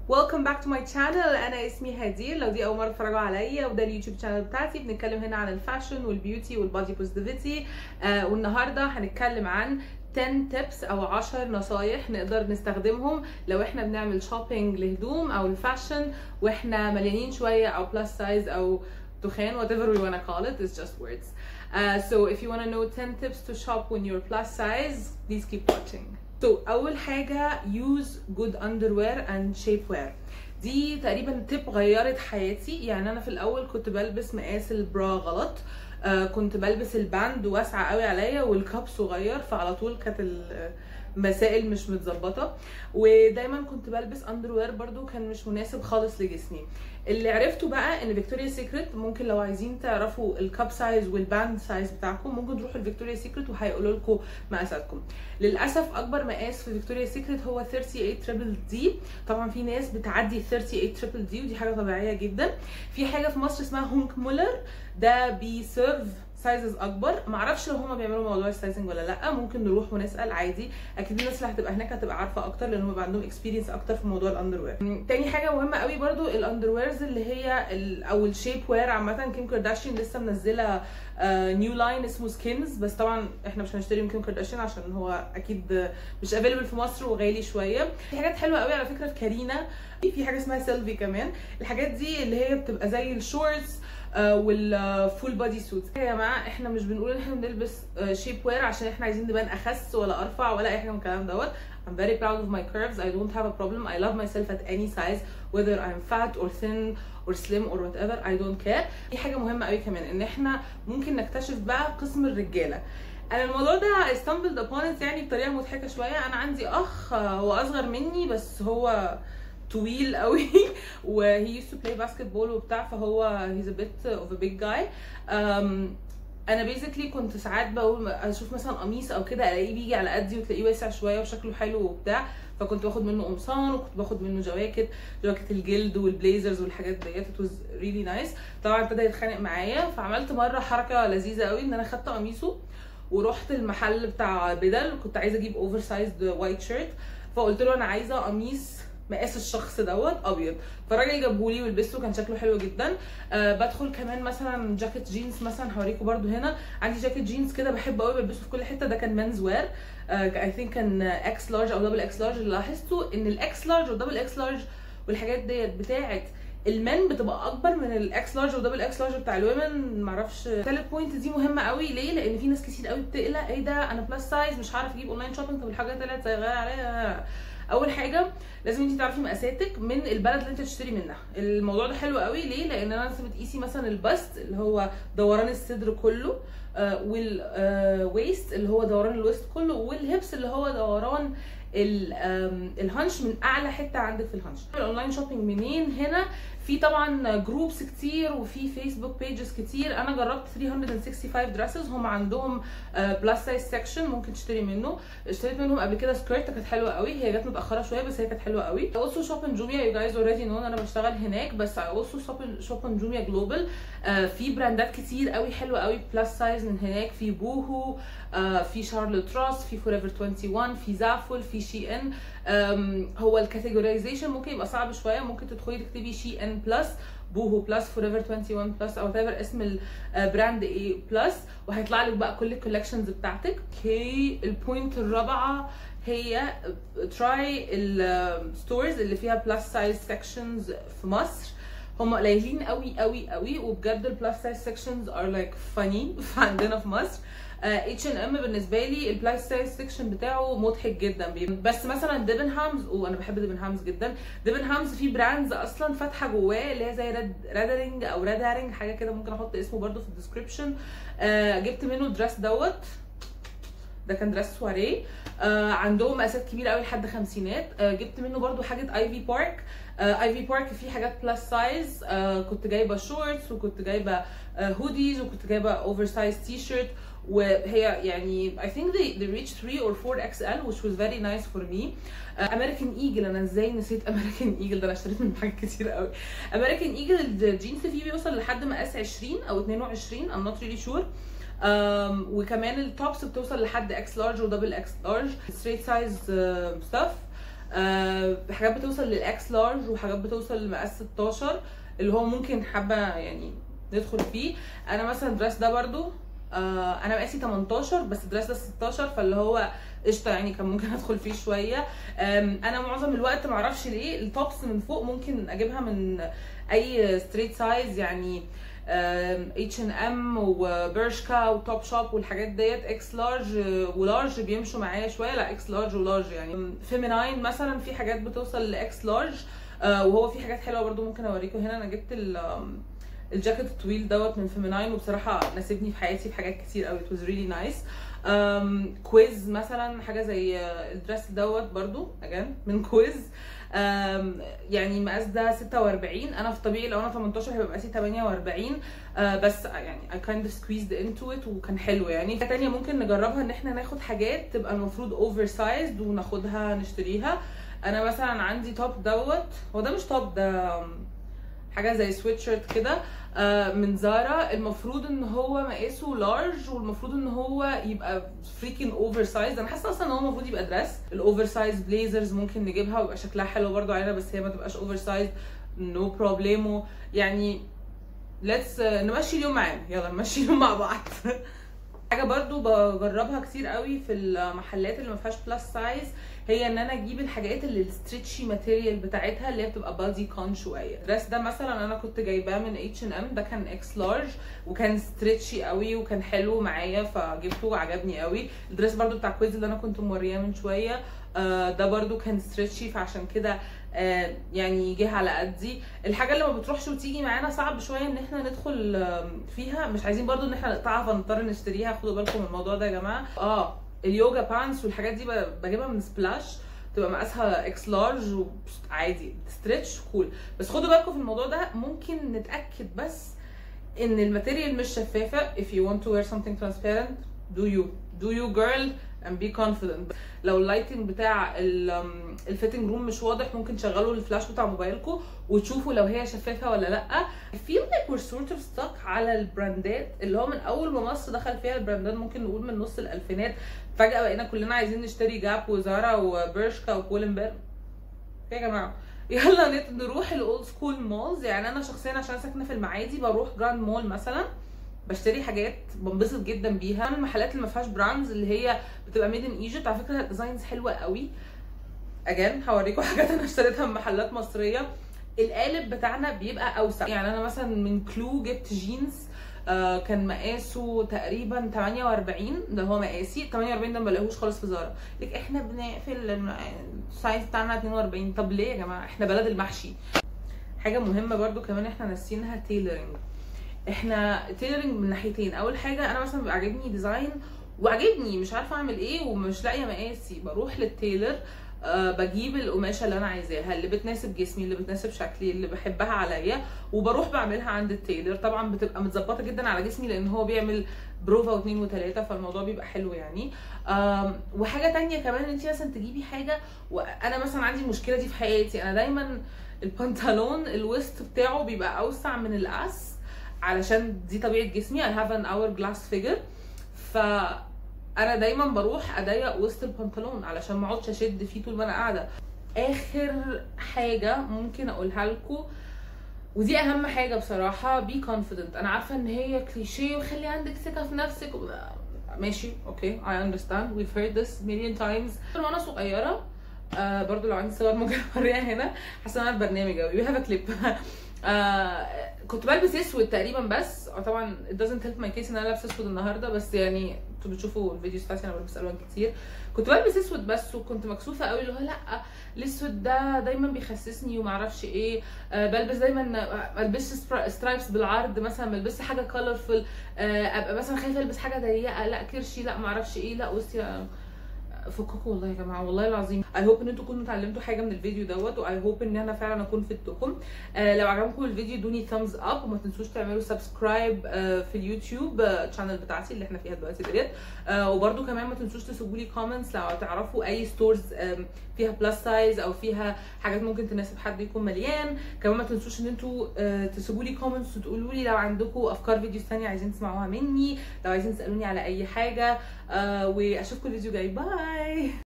Welcome back to my channel انا اسمي هدير لو دي اول مره تتفرجوا عليا وده اليوتيوب شانل بتاعتي بنتكلم هنا عن الفاشن والبيوتي والبادي بوزيتيفيتي آه والنهارده هنتكلم عن 10 tips او 10 نصايح نقدر نستخدمهم لو احنا بنعمل شوبينج لهدوم او الفاشن واحنا مليانين شويه او بلس سايز او تخان whatever we wanna call it it's just words uh, so if you wanna know 10 tips to shop when you're plus size please keep watching so اول حاجه use good underwear and shapewear دي تقريبا تip غيرت حياتي يعني انا في الاول كنت بلبس مقاس البرا غلط آه كنت بلبس الباند واسعه قوي عليا والكاب صغير فعلى طول كانت المسائل مش متظبطه ودايما كنت بلبس اندروير برضو كان مش مناسب خالص لجسمي اللي عرفته بقى ان فيكتوريا سيكريت ممكن لو عايزين تعرفوا الكاب سايز والباند سايز بتاعكم ممكن تروحوا لفيكتوريا سيكريت وهيقولوا لكم مقاساتكم للاسف اكبر مقاس في فيكتوريا سيكريت هو 38 تريبل دي طبعا في ناس بتعدي 38 تريبل دي ودي حاجه طبيعيه جدا في حاجه في مصر اسمها هونك مولر ده بيسيرف سايزز اكبر معرفش لو هما بيعملوا موضوع السايزنج ولا لا ممكن نروح ونسال عادي اكيد الناس اللي هتبقى هناك هتبقى عارفه اكتر لان هم عندهم اكسبيرينس اكتر في موضوع الاندروير تاني حاجه مهمه قوي برضو الاندرويرز اللي هي ال او الشيب وير عامه كيم كارداشيان لسه منزله نيو لاين اسمه سكينز بس طبعا احنا مش هنشتري من كيم كارداشيان عشان هو اكيد مش افيلبل في مصر وغالي شويه في حاجات حلوه قوي على فكره في كارينا في حاجه اسمها سيلفي كمان الحاجات دي اللي هي بتبقى زي الشورتس والفول بادي سوت يا جماعه احنا مش بنقول ان احنا بنلبس شيب وير عشان احنا عايزين نبان اخس ولا ارفع ولا اي حاجه من الكلام دوت I'm very proud of my curves. I don't have a problem. I love myself at any size whether I'm fat or thin or slim or whatever. I don't care. في حاجه مهمه قوي كمان ان احنا ممكن نكتشف بقى قسم الرجاله. انا الموضوع ده I stumbled upon it يعني بطريقه مضحكه شويه انا عندي اخ هو اصغر مني بس هو طويل قوي و he used to play basketball وبتاع فهو he's a bit of a big guy um, انا بيزيكلي كنت ساعات بقول اشوف مثلا قميص او كده الاقيه بيجي على قدي وتلاقيه واسع شويه وشكله حلو وبتاع فكنت باخد منه قمصان وكنت باخد منه جواكت جواكت الجلد والبليزرز والحاجات ديت it was really nice طبعا ابتدى يتخانق معايا فعملت مره حركه لذيذه قوي ان انا خدت قميصه ورحت المحل بتاع بدل كنت عايزه اجيب اوفر سايزد وايت شيرت فقلت له انا عايزه قميص مقاس الشخص دوت ابيض فالراجل جابهولي ولبسته كان شكله حلو جدا أه بدخل كمان مثلا جاكيت جينز مثلا هوريكم برده هنا عندي جاكيت جينز كده بحب قوي بلبسه في كل حته ده كان مانز وير اي ثينك كان اكس لارج او دبل اكس لارج اللي لاحظته ان الاكس لارج والدبل اكس لارج والحاجات ديت بتاعه المن بتبقى اكبر من الاكس لارج ودبل اكس لارج بتاع الومن معرفش ثالث بوينت دي مهمه قوي ليه لان في ناس كتير قوي بتقلق ايه ده انا بلس سايز مش هعرف اجيب اونلاين شوبينج طب الحاجه طلعت صغيره عليا اول حاجه لازم انت تعرفي مقاساتك من البلد اللي انت تشتري منها الموضوع ده حلو قوي ليه لان انا انت بتقيسي مثلا البست اللي هو دوران الصدر كله آه والويست اللي هو دوران الويست كله والهبس اللي هو دوران الهانش من اعلى حته عندك في الهانش الاونلاين شوبينج منين هنا في طبعا جروبس كتير وفي فيسبوك بيجز كتير انا جربت 365 دريسز هم عندهم بلس سايز سيكشن ممكن تشتري منه اشتريت منهم قبل كده سكيرت كانت حلوه قوي هي جت متاخره شويه بس هي كانت حلوه قوي also shop in Jumia you guys already know انا بشتغل هناك بس I also shop in, shop in Jumia global uh, في براندات كتير قوي حلوه قوي بلس سايز من هناك في بوهو uh, في شارلوت روس في فوريفر 21 في زافول في شي ان um, هو الكاتيجورايزيشن ممكن يبقى صعب شويه ممكن تدخلي تكتبي شي ان بلس بوهو بلس فوريفر 21 بلس او ايفر اسم البراند ايه بلس وهيطلع لك بقى كل الكولكشنز بتاعتك اوكي البوينت الرابعه هي تراي الستورز اللي فيها بلس سايز سيكشنز في مصر هم قليلين قوي قوي قوي وبجد البلس سايز سيكشنز ار لايك فاني عندنا في مصر اتش ان ام بالنسبه لي البلاي سايز سيكشن بتاعه مضحك جدا بس مثلا ديبن هامز وانا بحب ديبن هامز جدا ديبن هامز في براندز اصلا فاتحه جواه اللي هي زي راد رادرينج او رادارينج حاجه كده ممكن احط اسمه برده في الديسكربشن آه جبت منه الدريس دوت ده كان دريس سواريه آه عندهم مقاسات كبيره قوي لحد خمسينات آه جبت منه برده حاجه اي في بارك اي في بارك فيه حاجات بلس سايز كنت جايبه شورتس وكنت جايبه هوديز وكنت جايبه اوفر سايز تي شيرت وهي يعني I think they, they reached 3 or 4 XL which was very nice for me امريكان uh, ايجل انا ازاي نسيت امريكان ايجل ده انا اشتريت منه حاجات كتير قوي امريكان ايجل الجينز فيه بيوصل لحد مقاس 20 او 22 I'm not really sure um, وكمان التوبس بتوصل لحد اكس لارج ودبل اكس لارج ستريت سايز ستاف آه حاجات بتوصل للاكس لارج وحاجات بتوصل لمقاس 16 اللي هو ممكن حابه يعني ندخل فيه انا مثلا الدرس ده برضو آه انا مقاسي 18 بس الدرس ده 16 فاللي هو قشطه يعني كان ممكن ادخل فيه شويه آم، انا معظم الوقت معرفش ليه التوبس من فوق ممكن اجيبها من اي ستريت سايز يعني اتش ان ام وبرشكا وتوب شوب والحاجات ديت اكس لارج ولارج بيمشوا معايا شويه لا اكس لارج ولارج يعني فيميناين مثلا في حاجات بتوصل لاكس لارج آه، وهو في حاجات حلوه برضو ممكن اوريكم هنا انا جبت ال آم، الجاكيت الطويل دوت من فيميناين وبصراحه ناسبني في حياتي في حاجات كتير قوي it was really nice um, كويز مثلا حاجه زي آه، الدرس دوت برضو again من كويز um, يعني المقاس ده 46 انا في طبيعي لو انا 18 هيبقى مقاسي 48 uh, بس يعني I kind of squeezed into it وكان حلو يعني حاجه تانية ممكن نجربها ان احنا ناخد حاجات تبقى المفروض اوفر سايزد وناخدها نشتريها انا مثلا عندي توب دوت هو ده مش توب ده um, حاجه زي سويتشيرت كده آه، من زارا المفروض ان هو مقاسه لارج والمفروض ان هو يبقى فريكين اوفر سايز انا حاسه اصلا ان هو المفروض يبقى دريس الاوفر سايز بليزرز ممكن نجيبها ويبقى شكلها حلو برضو علينا بس هي ما تبقاش اوفر سايز نو بروبليمو يعني ليتس نمشي اليوم معانا يلا نمشي اليوم مع بعض حاجه برضو بجربها كتير قوي في المحلات اللي ما فيهاش بلس سايز هي ان انا اجيب الحاجات اللي الستريتشي ماتيريال بتاعتها اللي هي بتبقى بادي كون شويه الدرس ده مثلا انا كنت جايباه من اتش ان ام ده كان اكس لارج وكان ستريتشي قوي وكان حلو معايا فجبته وعجبني قوي الدرس برضو بتاع كويز اللي انا كنت مورياه من شويه آه، ده برضو كان ستريتشي فعشان كده آه، يعني جه على قدي الحاجه اللي ما بتروحش وتيجي معانا صعب شويه ان احنا ندخل آم، فيها مش عايزين برضو ان احنا نقطعها فنضطر نشتريها خدوا بالكم من الموضوع ده يا جماعه اه اليوجا بانس والحاجات دي ب- بجيبها من سبلاش تبقى مقاسها اكس لارج وعادي ستريتش كول بس خدوا بالكم في الموضوع ده ممكن نتاكد بس ان الماتيريال مش شفافه if you want to wear something transparent do you do you girl and be confident لو اللايتنج بتاع الفيتنج روم مش واضح ممكن تشغلوا الفلاش بتاع موبايلكم وتشوفوا لو هي شفافه ولا لا I feel like we're sort of stuck على البراندات اللي هو من اول ما مصر دخل فيها البراندات ممكن نقول من نص الالفينات فجاه بقينا كلنا عايزين نشتري جاب وزارا وبرشكا وبولنبرج يا جماعه يلا نت- نروح الاولد سكول مولز يعني انا شخصيا عشان ساكنه في المعادي بروح جراند مول مثلا بشتري حاجات بنبسط جدا بيها من المحلات اللي ما فيهاش براندز اللي هي بتبقى ميد ان ايجيبت على فكره ديزاينز حلوه قوي اجان هوريكم حاجات انا اشتريتها من محلات مصريه القالب بتاعنا بيبقى اوسع يعني انا مثلا من كلو جبت جينز آه كان مقاسه تقريبا 48 ده هو مقاسي 48 ده ما بلاقيهوش خالص في زارا لك احنا بنقفل الم- السايز بتاعنا 42 طب ليه يا جماعه احنا بلد المحشي حاجه مهمه برضو كمان احنا ناسينها تيلرنج احنا تيلرنج من ناحيتين اول حاجه انا مثلا بيبقى عاجبني ديزاين وعاجبني مش عارفه اعمل ايه ومش لاقيه مقاسي بروح للتيلر أه بجيب القماشه اللي انا عايزاها اللي بتناسب جسمي اللي بتناسب شكلي اللي بحبها عليا وبروح بعملها عند التيلر طبعا بتبقى متظبطه جدا على جسمي لان هو بيعمل بروفا واثنين وثلاثه فالموضوع بيبقى حلو يعني أم، وحاجه تانية كمان ان انت مثلا تجيبي حاجه وانا مثلا عندي المشكله دي في حياتي انا دايما البنطلون الوسط بتاعه بيبقى اوسع من القص علشان دي طبيعه جسمي I have an hourglass figure ف انا دايما بروح اضيق وسط البنطلون علشان ما اقعدش اشد فيه طول ما انا قاعده اخر حاجه ممكن اقولها لكم ودي اهم حاجه بصراحه بي confident انا عارفه ان هي كليشيه وخلي عندك ثقه في نفسك و... ماشي اوكي I understand we've heard this million times وانا صغيره آه برضو لو عندي صور ممكن اوريها هنا حاسه ان انا في برنامج قوي we have a clip آه كنت بلبس اسود تقريبا بس آه، طبعا it doesn't help my case ان انا لابسه اسود النهارده بس يعني انتوا بتشوفوا الفيديوز بتاعتي انا بلبس الوان كتير كنت بلبس اسود بس وكنت مكسوفه قوي اللي هو لا الاسود ده دايما بيخسسني ومعرفش ايه آه بلبس دايما ما البسش سترايبس بالعرض مثلا ما البسش حاجه كولرفul آه ابقى مثلا خايفه البس حاجه ضيقه لا كرشي لا معرفش ايه لا وسطي لا فككوا والله يا جماعه والله العظيم اي هوب ان انتوا تكونوا اتعلمتوا حاجه من الفيديو دوت واي هوب ان انا فعلا اكون فدتكم آه لو عجبكم الفيديو ادوني ثامز اب وما تنسوش تعملوا سبسكرايب آه في اليوتيوب الشانل بتاعتي اللي احنا فيها دلوقتي ديت آه وبرده كمان ما تنسوش تسيبوا لي كومنتس لو تعرفوا اي ستورز فيها بلس سايز او فيها حاجات ممكن تناسب حد يكون مليان كمان ما تنسوش ان انتوا آه تسيبوا لي كومنتس وتقولوا لي لو عندكم افكار فيديوز ثانيه عايزين تسمعوها مني لو عايزين تسالوني على اي حاجه آه واشوفكم الفيديو جاي باي